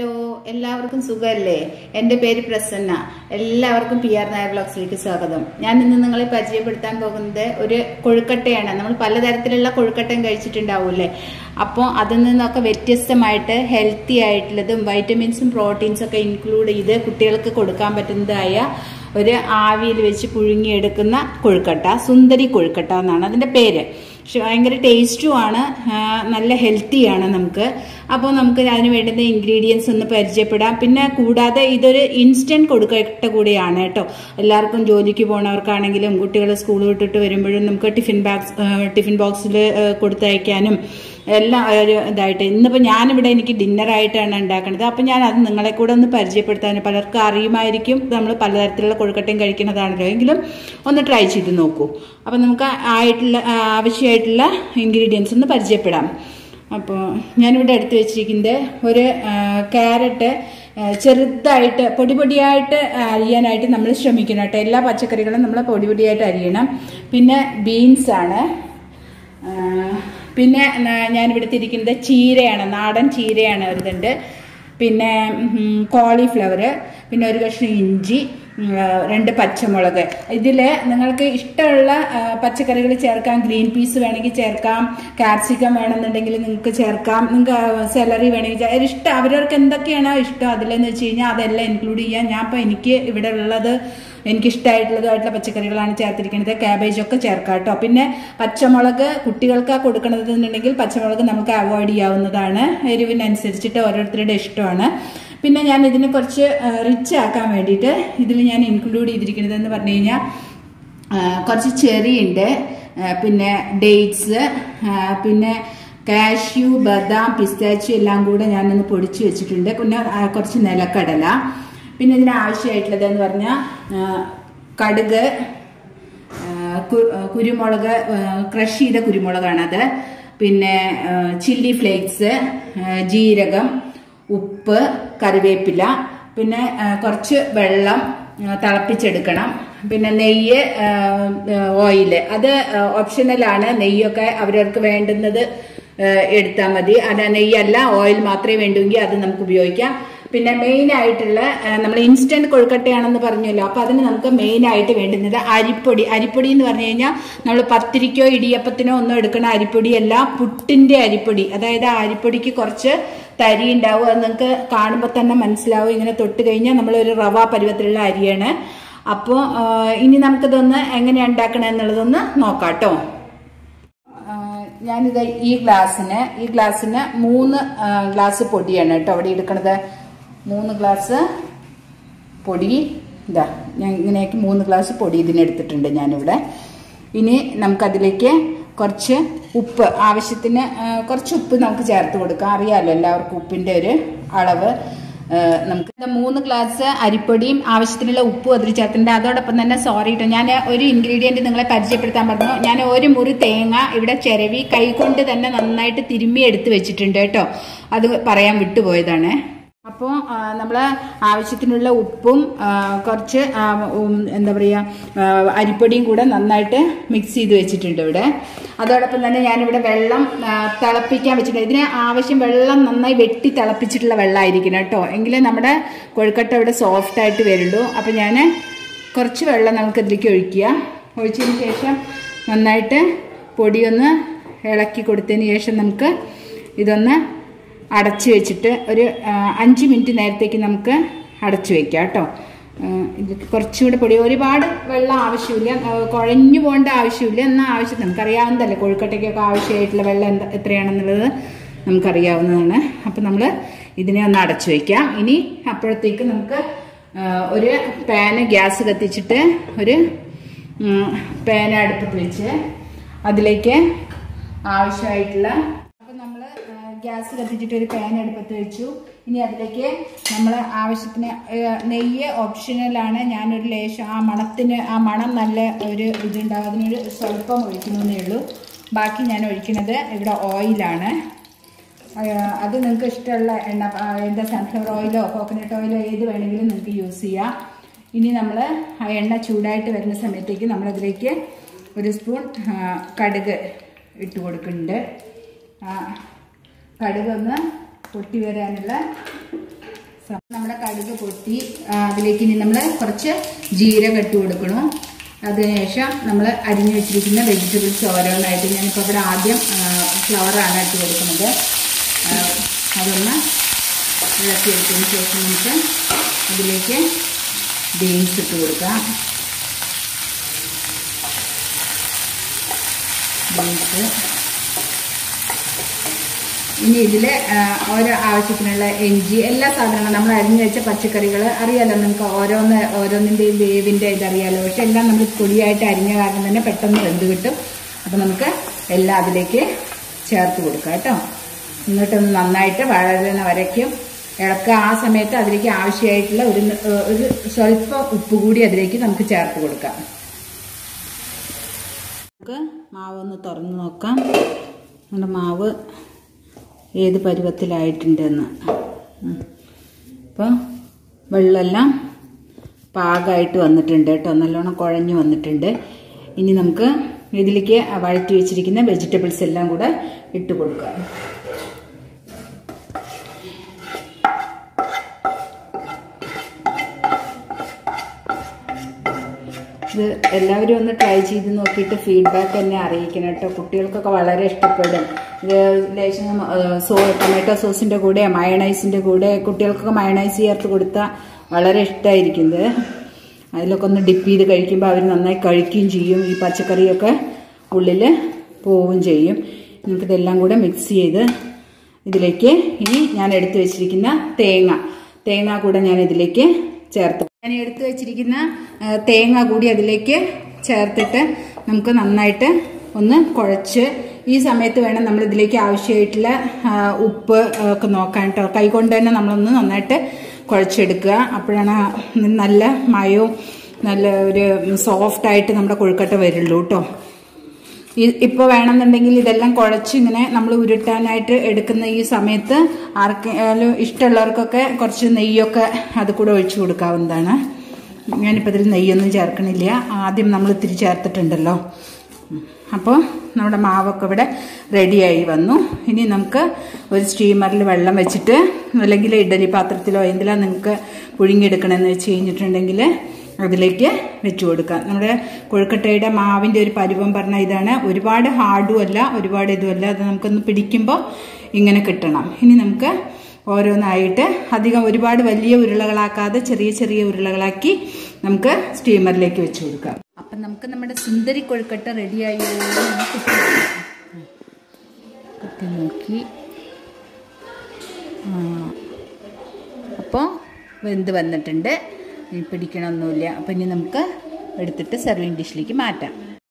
Hello എല്ലാവർക്കും സുഖമല്ലേ എൻ്റെ പേര് പ്രസന്ന എല്ലാവർക്കും പി ആർ നായർ ബ്ലോഗ്സിലേക്ക് സ്വാഗതം ഞാൻ ഇന്ന് നിങ്ങളെ പരിചയപ്പെടുത്താൻ പോകുന്നത് ഒരു കൊഴുക്കട്ടയാണ് നമ്മൾ പലതരത്തിലുള്ള കൊഴുക്കട്ടയും കഴിച്ചിട്ടുണ്ടാവൂല്ലേ അപ്പോൾ അതിൽ നിന്നൊക്കെ വ്യത്യസ്തമായിട്ട് ഹെൽത്തി ആയിട്ടുള്ളതും വൈറ്റമിൻസും പ്രോട്ടീൻസും ഒക്കെ ഇൻക്ലൂഡ് ചെയ്ത് കുട്ടികൾക്ക് കൊടുക്കാൻ പറ്റുന്നതായ ഒരു ആവിയിൽ വെച്ച് പുഴുങ്ങിയെടുക്കുന്ന കൊഴുക്കട്ട സുന്ദരി കൊഴുക്കട്ട എന്നാണ് അതിൻ്റെ പേര് പക്ഷെ ഭയങ്കര ടേസ്റ്റുമാണ് നല്ല ഹെൽത്തിയാണ് നമുക്ക് അപ്പോൾ നമുക്ക് അതിന് വേണ്ടുന്ന ഇൻഗ്രീഡിയൻസ് ഒന്ന് പരിചയപ്പെടാം പിന്നെ കൂടാതെ ഇതൊരു ഇൻസ്റ്റന്റ് കൊടുക്കട്ട കൂടിയാണ് കേട്ടോ എല്ലാവർക്കും ജോലിക്ക് പോണവർക്കാണെങ്കിലും കുട്ടികൾ സ്കൂൾ വിട്ടിട്ട് വരുമ്പോഴും നമുക്ക് ടിഫിൻ ബാഗ്സ് ടിഫിൻ ബോക്സിൽ കൊടുത്തയക്കാനും എല്ലാം ഒരു ഇതായിട്ട് ഇന്നിപ്പോൾ ഞാനിവിടെ എനിക്ക് ഡിന്നറായിട്ടാണ് ഉണ്ടാക്കുന്നത് അപ്പം ഞാൻ അത് നിങ്ങളെ കൂടെ ഒന്ന് പരിചയപ്പെടുത്താൻ പലർക്കും അറിയുമായിരിക്കും നമ്മൾ പലതരത്തിലുള്ള കൊഴുക്കട്ടയും കഴിക്കുന്നതാണല്ലോ എങ്കിലും ഒന്ന് ട്രൈ ചെയ്ത് നോക്കൂ അപ്പം നമുക്ക് ആയിട്ടുള്ള ആവശ്യമായിട്ടുള്ള ഇൻഗ്രീഡിയൻസ് ഒന്ന് പരിചയപ്പെടാം അപ്പോൾ ഞാനിവിടെ എടുത്തു വെച്ചിരിക്കുന്നത് ഒരു ക്യാരറ്റ് ചെറുതായിട്ട് പൊടി പൊടിയായിട്ട് അരിയാനായിട്ട് നമ്മൾ ശ്രമിക്കണം കേട്ടോ എല്ലാ പച്ചക്കറികളും നമ്മൾ പൊടി പൊടിയായിട്ട് അരിയണം പിന്നെ ബീൻസാണ് പിന്നെ ഞാനിവിടെ തിരിക്കുന്നത് ചീരയാണ് നാടൻ ചീരയാണ് ഒരുതുണ്ട് പിന്നെ കോളിഫ്ലവർ പിന്നെ ഒരു കഷ്ണം ഇഞ്ചി രണ്ട് പച്ചമുളക് ഇതിൽ നിങ്ങൾക്ക് ഇഷ്ടമുള്ള പച്ചക്കറികൾ ചേർക്കാം ഗ്രീൻ പീസ് വേണമെങ്കിൽ ചേർക്കാം കാപ്സിക്കം വേണമെന്നുണ്ടെങ്കിൽ നിങ്ങൾക്ക് ചേർക്കാം നിങ്ങൾക്ക് സെലറി വേണമെങ്കിൽ ഇഷ്ടം അവരവർക്ക് എന്തൊക്കെയാണോ ഇഷ്ടം അതിലെന്ന് വെച്ച് കഴിഞ്ഞാൽ അതെല്ലാം ഇൻക്ലൂഡ് ചെയ്യാം ഞാൻ ഇപ്പോൾ എനിക്ക് ഇവിടെ ഉള്ളത് എനിക്ക് ഇഷ്ടമായിട്ടുള്ളതായിട്ടുള്ള പച്ചക്കറികളാണ് ചേർത്തിരിക്കുന്നത് ക്യാബേജ് ഒക്കെ ചേർക്കാം കേട്ടോ പിന്നെ പച്ചമുളക് കുട്ടികൾക്ക് കൊടുക്കണത് എന്നുണ്ടെങ്കിൽ പച്ചമുളക് നമുക്ക് അവോയ്ഡ് ചെയ്യാവുന്നതാണ് എരിവിനനുസരിച്ചിട്ട് ഓരോരുത്തരുടെ ഇഷ്ടമാണ് പിന്നെ ഞാൻ ഇതിനെ കുറച്ച് റിച്ച് ആക്കാൻ വേണ്ടിയിട്ട് ഇതിൽ ഞാൻ ഇൻക്ലൂഡ് ചെയ്തിരിക്കുന്നത് എന്ന് പറഞ്ഞു കഴിഞ്ഞാൽ കുറച്ച് ചെറി ഉണ്ട് പിന്നെ ഡേറ്റ്സ് പിന്നെ കാഷ്യൂ ബദാം പിസ്താച്ചു എല്ലാം കൂടെ ഞാനൊന്ന് പൊടിച്ച് വെച്ചിട്ടുണ്ട് പിന്നെ കുറച്ച് നിലക്കടല പിന്നെ ഇതിന് ആവശ്യമായിട്ടുള്ളത് എന്ന് പറഞ്ഞാൽ കടുക് കുരുമുളക് ക്രഷ് ചെയ്ത കുരുമുളകാണത് പിന്നെ ചില്ലി ഫ്ലേക്സ് ജീരകം ഉപ്പ് കറിവേപ്പില പിന്നെ കുറച്ച് വെള്ളം തിളപ്പിച്ചെടുക്കണം പിന്നെ നെയ്യ് ഓയില് അത് ഓപ്ഷണലാണ് നെയ്യൊക്കെ അവരവർക്ക് വേണ്ടുന്നത് എടുത്താൽ മതി അത് നെയ്യല്ല ഓയിൽ മാത്രമേ വേണ്ടുമെങ്കിൽ അത് നമുക്ക് ഉപയോഗിക്കാം പിന്നെ മെയിൻ ആയിട്ടുള്ള നമ്മൾ ഇൻസ്റ്റന്റ് കൊഴുക്കട്ടയാണെന്ന് പറഞ്ഞല്ലോ അപ്പൊ അതിന് നമുക്ക് മെയിൻ ആയിട്ട് വേണ്ടുന്നത് അരിപ്പൊടി അരിപ്പൊടി എന്ന് പറഞ്ഞു കഴിഞ്ഞാൽ നമ്മൾ പത്തിരിക്കോ ഇടിയപ്പത്തിനോ ഒന്നും എടുക്കുന്ന അരിപ്പൊടിയല്ല പുട്ടിന്റെ അരിപ്പൊടി അതായത് ആ അരിപ്പൊടിക്ക് കുറച്ച് തരി ഉണ്ടാവും അത് നിങ്ങൾക്ക് കാണുമ്പോൾ തന്നെ മനസ്സിലാവും ഇങ്ങനെ തൊട്ട് കഴിഞ്ഞാൽ നമ്മളൊരു റവ പരുവത്തിലുള്ള അരിയാണ് അപ്പോൾ ഇനി നമുക്കിതൊന്ന് എങ്ങനെയാണ് ഉണ്ടാക്കണം എന്നുള്ളതൊന്ന് നോക്കാം കേട്ടോ ഞാനിത് ഈ ഗ്ലാസ്സിന് ഈ ഗ്ലാസ്സിന് മൂന്ന് ഗ്ലാസ് പൊടിയാണ് കേട്ടോ അവിടെ എടുക്കണത് മൂന്ന് ഗ്ലാസ് പൊടി ഇതാ ഞാൻ ഇങ്ങനെയൊക്കെ മൂന്ന് ഗ്ലാസ് പൊടി ഇതിനെടുത്തിട്ടുണ്ട് ഞാനിവിടെ ഇനി നമുക്കതിലേക്ക് കുറച്ച് ഉപ്പ് ആവശ്യത്തിന് കുറച്ച് ഉപ്പ് നമുക്ക് ചേർത്ത് കൊടുക്കാം അറിയാമല്ലോ എല്ലാവർക്കും ഉപ്പിൻ്റെ ഒരു അളവ് നമുക്ക് മൂന്ന് ഗ്ലാസ് അരിപ്പൊടിയും ആവശ്യത്തിനുള്ള ഉപ്പും അതിൽ ചേർത്തിട്ടുണ്ട് അതോടൊപ്പം തന്നെ സോറി കേട്ടോ ഞാൻ ഒരു ഇൻഗ്രീഡിയൻറ്റ് നിങ്ങളെ പരിചയപ്പെടുത്താൻ പറഞ്ഞു ഞാൻ ഒരു മുറി തേങ്ങ ഇവിടെ ചിരവി കൈകൊണ്ട് തന്നെ നന്നായിട്ട് തിരുമ്മി എടുത്ത് വെച്ചിട്ടുണ്ട് കേട്ടോ അത് പറയാൻ വിട്ടുപോയതാണ് അപ്പോൾ നമ്മൾ ആവശ്യത്തിനുള്ള ഉപ്പും കുറച്ച് എന്താ പറയുക അരിപ്പൊടിയും കൂടെ നന്നായിട്ട് മിക്സ് ചെയ്ത് വെച്ചിട്ടുണ്ട് ഇവിടെ അതോടൊപ്പം തന്നെ ഞാനിവിടെ വെള്ളം തിളപ്പിക്കാൻ വെച്ചിട്ടുണ്ട് ഇതിന് ആവശ്യം വെള്ളം നന്നായി വെട്ടി തിളപ്പിച്ചിട്ടുള്ള വെള്ളമായിരിക്കണം കേട്ടോ എങ്കിലേ നമ്മുടെ കൊഴുക്കട്ട ഇവിടെ സോഫ്റ്റ് ആയിട്ട് വരുള്ളൂ അപ്പോൾ ഞാൻ കുറച്ച് വെള്ളം നമുക്ക് ഇതിലേക്ക് ഒഴിക്കുക ഒഴിച്ചതിന് ശേഷം നന്നായിട്ട് പൊടിയൊന്ന് ഇളക്കി കൊടുത്തതിന് ശേഷം നമുക്ക് ഇതൊന്ന് അടച്ചു വെച്ചിട്ട് ഒരു അഞ്ച് മിനിറ്റ് നേരത്തേക്ക് നമുക്ക് അടച്ചു വെക്കാം കേട്ടോ ഇത് കുറച്ചുകൂടെ പൊടി ഒരുപാട് വെള്ളം ആവശ്യമില്ല കുഴഞ്ഞു പോകേണ്ട ആവശ്യമില്ല എന്നാൽ ആവശ്യം നമുക്കറിയാവുന്നതല്ലേ കൊഴുക്കട്ടയ്ക്കൊക്കെ ആവശ്യമായിട്ടുള്ള വെള്ളം എന്താ എത്രയാണെന്നുള്ളത് നമുക്കറിയാവുന്നതാണ് അപ്പം നമ്മൾ ഇതിനെ ഒന്ന് അടച്ചു വയ്ക്കാം ഇനി അപ്പോഴത്തേക്ക് നമുക്ക് ഒരു പാന് ഗ്യാസ് കത്തിച്ചിട്ട് ഒരു പാന് അടുപ്പത്ത് വെച്ച് അതിലേക്ക് ആവശ്യമായിട്ടുള്ള അപ്പം നമ്മൾ ഗ്യാസ് കത്തിച്ചിട്ട് ഒരു പാൻ അടുപ്പത്ത് വെച്ചു ഇനി അതിലേക്ക് നമ്മൾ ആവശ്യത്തിന് നെയ്യ് ഓപ്ഷണലാണ് ഞാനൊരു ലേശം ആ മണത്തിന് ആ മണം നല്ല ഒരു ഇതുണ്ടാകും അതിനൊരു സ്വല്പം ഒഴിക്കുന്നതേ ഉള്ളൂ ബാക്കി ഞാൻ ഒഴിക്കുന്നത് ഇവിടെ ഓയിലാണ് അത് നിങ്ങൾക്ക് ഇഷ്ടമുള്ള എണ്ണ എന്താ സൺഫ്ലവർ ഓയിലോ കോക്കനട്ട് ഓയിലോ ഏത് വേണമെങ്കിലും നിങ്ങൾക്ക് യൂസ് ചെയ്യാം ഇനി നമ്മൾ ആ എണ്ണ ചൂടായിട്ട് വരുന്ന സമയത്തേക്ക് നമ്മളതിലേക്ക് ഒരു സ്പൂൺ കടുക് ഇട്ട് കൊടുക്കുന്നുണ്ട് കടുകൊന്ന് പൊട്ടി വരാനുള്ള നമ്മുടെ കടുക് പൊട്ടി ആ, അതിലേക്ക് ഇനി നമ്മൾ കുറച്ച് ജീരകം ഇട്ട് കൊടുക്കണം അതിനുശേഷം നമ്മൾ അരിഞ്ഞു വെച്ചിരിക്കുന്ന വെജിറ്റബിൾസ് ഓരോന്നായിട്ട് ഞാനിപ്പോൾ ഇവിടെ ആദ്യം ഫ്ലവറാണ് ഇട്ട് കൊടുക്കുന്നത് ആ, അതൊന്ന് ഇളക്കിയെടുത്തതിന് ശേഷം നമുക്ക് അതിലേക്ക് ബീൻസ് ഇട്ട് കൊടുക്കാം ബീൻസ് ഇനി ഇതിൽ ഓരോ ആവശ്യത്തിനുള്ള ഇഞ്ചി എല്ലാ സാധനങ്ങളും നമ്മൾ അരിഞ്ഞു വെച്ച പച്ചക്കറികൾ അറിയാലോ നമുക്ക് ഓരോന്ന് ഓരോന്നിൻ്റെയും വേവിൻ്റെ ഇതറിയാലോ പക്ഷെ എല്ലാം നമ്മൾ പൊടിയായിട്ട് അരിഞ്ഞ കാരണം തന്നെ പെട്ടെന്ന് വെന്ത് കിട്ടും അപ്പം നമുക്ക് എല്ലാം അതിലേക്ക് ചേർത്ത് കൊടുക്കാം കേട്ടോ എന്നിട്ടൊന്ന് നന്നായിട്ട് വളരുന്ന വരയ്ക്കും ഇളക്കുക ആ സമയത്ത് അതിലേക്ക് ആവശ്യമായിട്ടുള്ള ഒരു ഒരു സ്വല്പം ഉപ്പ് കൂടി അതിലേക്ക് നമുക്ക് ചേർത്ത് കൊടുക്കാം നമുക്ക് മാവ് ഒന്ന് തുറന്ന് നോക്കാം നമ്മുടെ മാവ് ഏത് പരുവത്തിലായിട്ടുണ്ടെന്ന് അപ്പോൾ വെള്ളമെല്ലാം പാകമായിട്ട് വന്നിട്ടുണ്ട് കേട്ടോ നല്ലോണം കുഴഞ്ഞു വന്നിട്ടുണ്ട് ഇനി നമുക്ക് ഇതിലേക്ക് വഴറ്റി വെച്ചിരിക്കുന്ന വെജിറ്റബിൾസ് എല്ലാം കൂടെ ഇട്ട് കൊടുക്കാം ഇത് എല്ലാവരും ഒന്ന് ട്രൈ ചെയ്ത് നോക്കിയിട്ട് ഫീഡ്ബാക്ക് എന്നെ അറിയിക്കണം കേട്ടോ കുട്ടികൾക്കൊക്കെ വളരെ ഇഷ്ടപ്പെടും ഇത് ലേശം സോ ടൊമാറ്റോ സോസിൻ്റെ കൂടെ മയണൈസിൻ്റെ കൂടെ കുട്ടികൾക്കൊക്കെ മയണൈസ് ചേർത്ത് കൊടുത്താൽ വളരെ ഇഷ്ടമായിരിക്കുന്നത് അതിലൊക്കെ ഒന്ന് ഡിപ്പ് ചെയ്ത് കഴിക്കുമ്പോൾ അവർ നന്നായി കഴിക്കുകയും ചെയ്യും ഈ പച്ചക്കറിയൊക്കെ ഉള്ളിൽ പോവുകയും ചെയ്യും നമുക്കിതെല്ലാം കൂടെ മിക്സ് ചെയ്ത് ഇതിലേക്ക് ഇനി ഞാൻ എടുത്തു വെച്ചിരിക്കുന്ന തേങ്ങ തേങ്ങ കൂടെ ഞാൻ ഇതിലേക്ക് ചേർത്ത് ഞാൻ എടുത്തു വെച്ചിരിക്കുന്ന ആ, തേങ്ങ കൂടി അതിലേക്ക് ചേർത്തിട്ട് നമുക്ക് നന്നായിട്ട് ഒന്ന് കുഴച്ച് ഈ സമയത്ത് വേണം നമ്മൾ ഇതിലേക്ക് ആവശ്യമായിട്ടുള്ള ആ, ഉപ്പ് ഒക്കെ നോക്കാൻ കേട്ടോ കൈകൊണ്ട് തന്നെ നമ്മളൊന്ന് നന്നായിട്ട് കുഴച്ചെടുക്കുക അപ്പോഴാണ് ആ നല്ല മയവും നല്ല ഒരു സോഫ്റ്റായിട്ട് നമ്മുടെ കൊഴുക്കട്ട വരുള്ളൂ കേട്ടോ ഇപ്പോൾ വേണമെന്നുണ്ടെങ്കിൽ ഇതെല്ലാം കുഴച്ച് ഇങ്ങനെ നമ്മൾ ഉരുട്ടാനായിട്ട് എടുക്കുന്ന ഈ സമയത്ത് ആർക്കെങ്കിലും ഇഷ്ടമുള്ളവർക്കൊക്കെ കുറച്ച് നെയ്യൊക്കെ അത് കൂടെ ഒഴിച്ചു കൊടുക്കാവുന്നതാണ് ഞാനിപ്പോൾ ഇതിൽ നെയ്യൊന്നും ചേർക്കണില്ല ആദ്യം നമ്മൾ ഇത്തിരി ചേർത്തിട്ടുണ്ടല്ലോ അപ്പോൾ നമ്മുടെ മാവൊക്കെ ഇവിടെ റെഡിയായി വന്നു ഇനി നമുക്ക് ഒരു സ്റ്റീമറിൽ വെള്ളം വെച്ചിട്ട് അല്ലെങ്കിൽ ഇഡലി പാത്രത്തിലോ എന്തിലാണ് നിങ്ങൾക്ക് പുഴുങ്ങിയെടുക്കണമെന്ന് വെച്ച് കഴിഞ്ഞിട്ടുണ്ടെങ്കിൽ അതിലേക്ക് വെച്ച് കൊടുക്കാം നമ്മുടെ കൊഴുക്കട്ടയുടെ മാവിൻ്റെ ഒരു പരുവം പറഞ്ഞാൽ ഇതാണ് ഒരുപാട് ഹാർഡും അല്ല ഒരുപാട് ഇതുമല്ല അത് നമുക്കൊന്ന് പിടിക്കുമ്പോൾ ഇങ്ങനെ കിട്ടണം ഇനി നമുക്ക് ഓരോന്നായിട്ട് അധികം ഒരുപാട് വലിയ ഉരുളകളാക്കാതെ ചെറിയ ചെറിയ ഉരുളകളാക്കി നമുക്ക് സ്റ്റീമറിലേക്ക് വെച്ച് കൊടുക്കാം അപ്പം നമുക്ക് നമ്മുടെ സുന്ദരി കൊഴുക്കട്ട റെഡിയായോ എന്ന് കുത്തി നോക്കാം. കുത്തി നോക്കി അപ്പോൾ വെന്ത് വന്നിട്ടുണ്ട് ഇനി പിടിക്കണമൊന്നുമില്ല അപ്പം ഇനി നമുക്ക് എടുത്തിട്ട് സെർവിങ് ഡിഷിലേക്ക് മാറ്റാം